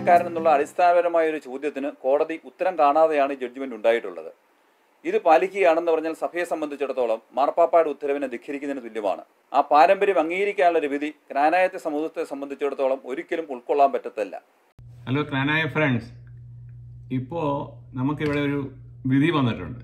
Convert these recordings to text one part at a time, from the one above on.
ക്നാനായക്കാരൻ എന്നുള്ള അടിസ്ഥാനപരമായ ഒരു ചോദ്യത്തിന് കോടതി ഉത്തരം കാണാതെയാണ് ഈ ജഡ്ജ്മെന്റ് ഉണ്ടായിട്ടുള്ളത് ഇത് പാലിക്കുകയാണെന്ന് പറഞ്ഞാൽ സഭയെ സംബന്ധിച്ചിടത്തോളം മാർപ്പാപ്പായുടെ ഉത്തരവിനെ ധിഖരിക്കുന്നതിന് തുല്യമാണ് ആ പാരമ്പര്യം അംഗീകരിക്കാനുള്ള ഒരു വിധി ക്നാനായത്തെ സമൂഹത്തെ സംബന്ധിച്ചിടത്തോളം ഒരിക്കലും ഉൾക്കൊള്ളാൻ പറ്റത്തില്ല ഹലോ ക്നാനായ ഫ്രണ്ട്സ് ഇപ്പോൾ നമുക്കിവിടെ ഒരു വിധി വന്നിട്ടുണ്ട്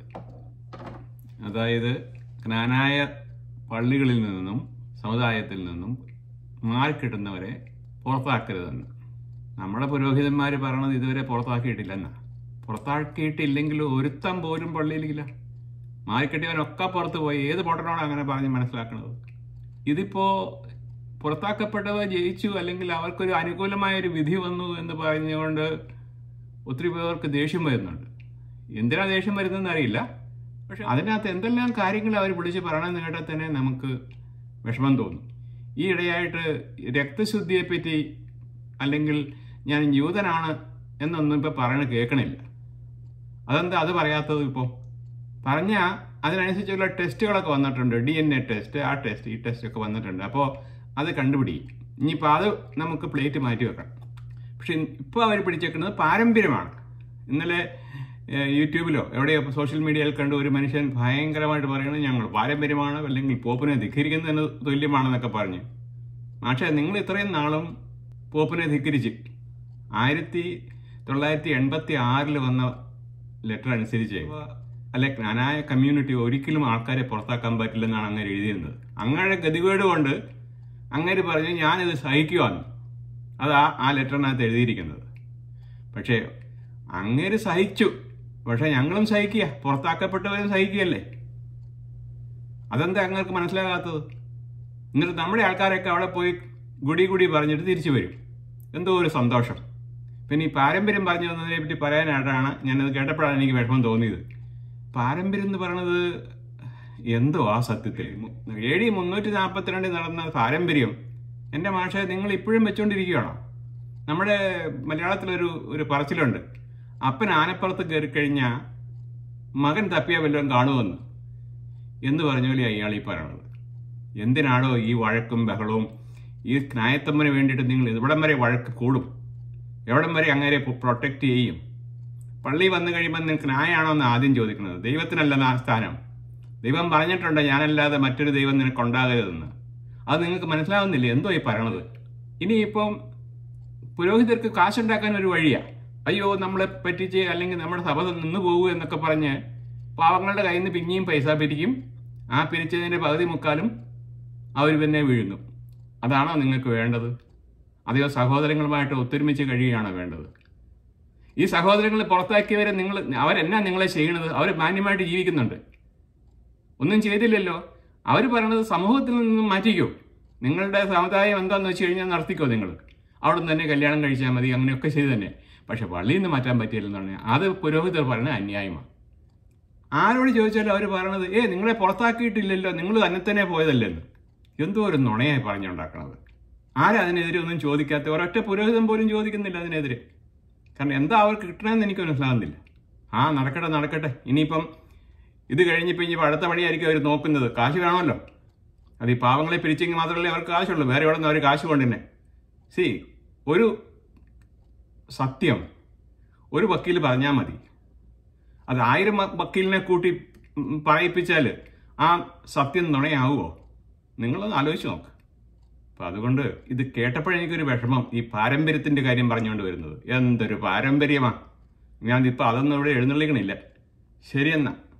അതായത് ക്നാനായ പള്ളികളിൽ നിന്നും സമുദായത്തിൽ നിന്നും മാറിക്കിട്ടുന്നവരെ പുറത്താക്കരുതെന്ന് നമ്മുടെ പുരോഹിതന്മാർ പറയണത് ഇതുവരെ പുറത്താക്കിയിട്ടില്ലെന്നാ പുറത്താക്കിയിട്ടില്ലെങ്കിൽ ഒരുത്തം പോലും പള്ളിയിലില്ല മാറിക്കെട്ടിയവനൊക്കെ പുറത്ത് പോയി ഏത് പൊട്ടനോട് അങ്ങനെ പറഞ്ഞ് മനസ്സിലാക്കണത് ഇതിപ്പോ പുറത്താക്കപ്പെട്ടവർ ജയിച്ചു അല്ലെങ്കിൽ അവർക്കൊരു അനുകൂലമായ ഒരു വിധി വന്നു എന്ന് പറഞ്ഞുകൊണ്ട് ഒത്തിരി പേർക്ക് ദേഷ്യം വരുന്നുണ്ട് എന്തിനാ ദേഷ്യം വരുന്നതെന്ന് അറിയില്ല പക്ഷെ അതിനകത്ത് എന്തെല്ലാം കാര്യങ്ങൾ അവർ വിളിച്ച് പറയണമെന്ന് കേട്ടാൽ തന്നെ നമുക്ക് വിഷമം തോന്നും ഈ ഇടയായിട്ട് രക്തശുദ്ധിയെ പറ്റി അല്ലെങ്കിൽ ഞാൻ യൂതനാണ് എന്നൊന്നും ഇപ്പൊ പറയണ കേൾക്കണില്ല അതെന്താ അത് പറയാത്തത് ഇപ്പോൾ പറഞ്ഞ അതിനനുസരിച്ചുള്ള ടെസ്റ്റുകളൊക്കെ വന്നിട്ടുണ്ട് ഡി എൻ എ ടെസ്റ്റ് ആ ടെസ്റ്റ് ഈ ടെസ്റ്റ് ഒക്കെ വന്നിട്ടുണ്ട് അപ്പോൾ അത് കണ്ടുപിടിക്കും ഇനിയിപ്പോൾ അത് നമുക്ക് പ്ലേറ്റ് മാറ്റി വെക്കാം പക്ഷെ ഇപ്പോൾ അവർ പിടിച്ചേക്കുന്നത് പാരമ്പര്യമാണ് ഇന്നലെ ഏഹ്, യൂട്യൂബിലോ എവിടെയോ സോഷ്യൽ മീഡിയയിൽ കണ്ട് ഒരു മനുഷ്യൻ ഭയങ്കരമായിട്ട് പറയുന്നത് ഞങ്ങൾ പാരമ്പര്യമാണ് അല്ലെങ്കിൽ പോപ്പിനെ ധിഖരിക്കുന്നതിന് തുല്യമാണെന്നൊക്കെ പറഞ്ഞു പക്ഷേ നിങ്ങൾ ഇത്രയും നാളും പോപ്പിനെ ധിക്കരിച്ച് ആയിരത്തി തൊള്ളായിരത്തി എൺപത്തി ആറിൽ വന്ന ലെറ്റർ അനുസരിച്ച് അല്ലെ ജ്ഞാനായ കമ്മ്യൂണിറ്റി ഒരിക്കലും ആൾക്കാരെ പുറത്താക്കാൻ പറ്റില്ലെന്നാണ് അങ്ങനെ എഴുതിയിരുന്നത് അങ്ങയുടെ ഗതികേട് കൊണ്ട് അങ്ങനെ പറഞ്ഞ് ഞാനിത് സഹിക്കുവാന്ന് അത് ആ ആ ലെറ്ററിനകത്ത് എഴുതിയിരിക്കുന്നത് പക്ഷേ അങ്ങേര് സഹിച്ചു പക്ഷെ ഞങ്ങളും സഹിക്കുക പുറത്താക്കപ്പെട്ടവരും സഹിക്കുകയല്ലേ അതെന്താ അങ്ങർക്ക് മനസ്സിലാകാത്തത് എന്നിട്ട് നമ്മുടെ ആൾക്കാരൊക്കെ അവിടെ പോയി ഗുടി ഗുടി പറഞ്ഞിട്ട് തിരിച്ചു വരും എന്തോ ഒരു സന്തോഷം പിന്നെ ഈ പാരമ്പര്യം പറഞ്ഞു തന്നതിനെ പറ്റി പറയാനായിട്ടാണ് ഞാനത് കേട്ടപ്പോഴാണ് എനിക്ക് വിഷമം തോന്നിയത് പാരമ്പര്യം എന്ന് പറയണത് എന്തോ ആ സത്യത്തിൽ എ ഡി മുന്നൂറ്റി നാൽപ്പത്തിരണ്ടിൽ നടന്ന പാരമ്പര്യം എൻ്റെ മാഷ നിങ്ങൾ ഇപ്പോഴും വെച്ചുകൊണ്ടിരിക്കുകയാണോ നമ്മുടെ മലയാളത്തിലൊരു ഒരു പറച്ചിലുണ്ട് അപ്പൻ ആനപ്പുറത്ത് കയറി കഴിഞ്ഞാൽ മകൻ തപ്പിയ വല്ലതും കാണുമെന്ന് എന്ന് പറഞ്ഞ പോലെ അയാൾ ഈ പറയണത് എന്തിനാണോ ഈ വഴക്കും ബഹളവും ഈ ന്യായത്തമ്മന് വേണ്ടിയിട്ട് നിങ്ങൾ ഇവിടം വരെ വഴക്ക് കൂടും എവിടം വരെ അങ്ങനെ പ്രൊട്ടക്റ്റ് ചെയ്യും പള്ളി വന്നു കഴിയുമ്പോൾ നിങ്ങൾക്ക് ന്യായമാണോ എന്ന് ആദ്യം ചോദിക്കുന്നത് ദൈവത്തിനല്ല ആ സ്ഥാനം ദൈവം പറഞ്ഞിട്ടുണ്ട് ഞാനല്ലാതെ മറ്റൊരു ദൈവം നിനക്ക് ഉണ്ടാകരുതെന്ന് അത് നിങ്ങൾക്ക് മനസ്സിലാവുന്നില്ല എന്തോ ഈ പറയണത് ഇനിയിപ്പം പുരോഹിതർക്ക് കാശുണ്ടാക്കാൻ ഒരു വഴിയാ അയ്യോ നമ്മളെ പറ്റിച്ച് അല്ലെങ്കിൽ നമ്മുടെ സഭ നിന്ന് പോകൂ എന്നൊക്കെ പറഞ്ഞ് പാവങ്ങളുടെ കയ്യിൽ നിന്ന് പിന്നെയും പൈസ പിരിക്കും ആ പിരിച്ചതിന്റെ പകുതി മുക്കാലും അവർ പിന്നെ വീഴുന്നു അതാണോ നിങ്ങൾക്ക് വേണ്ടത് അതെയോ സഹോദരങ്ങളുമായിട്ട് ഒത്തൊരുമിച്ച് കഴിയുകയാണോ വേണ്ടത് ഈ സഹോദരങ്ങൾ പുറത്താക്കിയവരെ നിങ്ങൾ അവരെന്നാ നിങ്ങളെ ചെയ്യണത് അവർ മാന്യമായിട്ട് ജീവിക്കുന്നുണ്ട് ഒന്നും ചെയ്തില്ലല്ലോ അവർ പറയണത് സമൂഹത്തിൽ നിന്നും മാറ്റിക്കോ നിങ്ങളുടെ സമുദായം എന്താന്ന് വെച്ച് കഴിഞ്ഞാൽ നടത്തിക്കോ നിങ്ങൾ അവിടെ നിന്ന് തന്നെ കല്യാണം കഴിച്ചാൽ മതി അങ്ങനെയൊക്കെ ചെയ്ത് തന്നെ പക്ഷെ പള്ളിയിൽ നിന്ന് മാറ്റാൻ പറ്റിയില്ലെന്ന് പറഞ്ഞാൽ അത് പുരോഹിതർ പറയുന്നത് അന്യായമാണ് ആരോട് ചോദിച്ചാലും അവർ പറയണത് ഏ നിങ്ങളെ പുറത്താക്കിയിട്ടില്ലല്ലോ നിങ്ങൾ തന്നെ തന്നെ പോയതല്ലെന്ന് എന്തോ ഒരു നുണയായി പറഞ്ഞുണ്ടാക്കണത് ആരാ അതിനെതിരെ ഒന്നും ചോദിക്കാത്ത ഒരൊറ്റ പുരോഹിതൻ പോലും ചോദിക്കുന്നില്ല അതിനെതിരെ കാരണം എന്താ അവർക്ക് കിട്ടണമെന്ന് എനിക്ക് മനസ്സിലാകുന്നില്ല ആ നടക്കട്ടെ നടക്കട്ടെ ഇനിയിപ്പം ഇത് കഴിഞ്ഞിപ്പോൾ ഇനിയിപ്പോൾ അടുത്ത പണിയായിരിക്കും അവർ നോക്കുന്നത് കാശ് വേണമല്ലോ അത് ഈ പാവങ്ങളെ പിരിച്ചെങ്കിൽ മാത്രമല്ലേ അവർക്ക് കാശുള്ളൂ വേറെ എവിടെ നിന്ന് അവർ കാശ് കൊണ്ടുതന്നെ സി ഒരു സത്യം ഒരു വക്കീൽ പറഞ്ഞാൽ മതി അത് ആയിരം വ- വക്കീലിനെ കൂട്ടി ഉം, പറയിപ്പിച്ചാൽ ആ സത്യം നുണയാവുമോ നിങ്ങളൊന്ന് ആലോചിച്ച് നോക്ക് അപ്പം അതുകൊണ്ട് ഇത് കേട്ടപ്പോഴെനിക്കൊരു വിഷമം ഈ പാരമ്പര്യത്തിന്റെ കാര്യം പറഞ്ഞുകൊണ്ട് വരുന്നത് എന്തൊരു പാരമ്പര്യമാ ഞാൻ ഇപ്പം അതൊന്നും ഇവിടെ എഴുന്നള്ളിക്കണില്ല ശരിയെന്നാ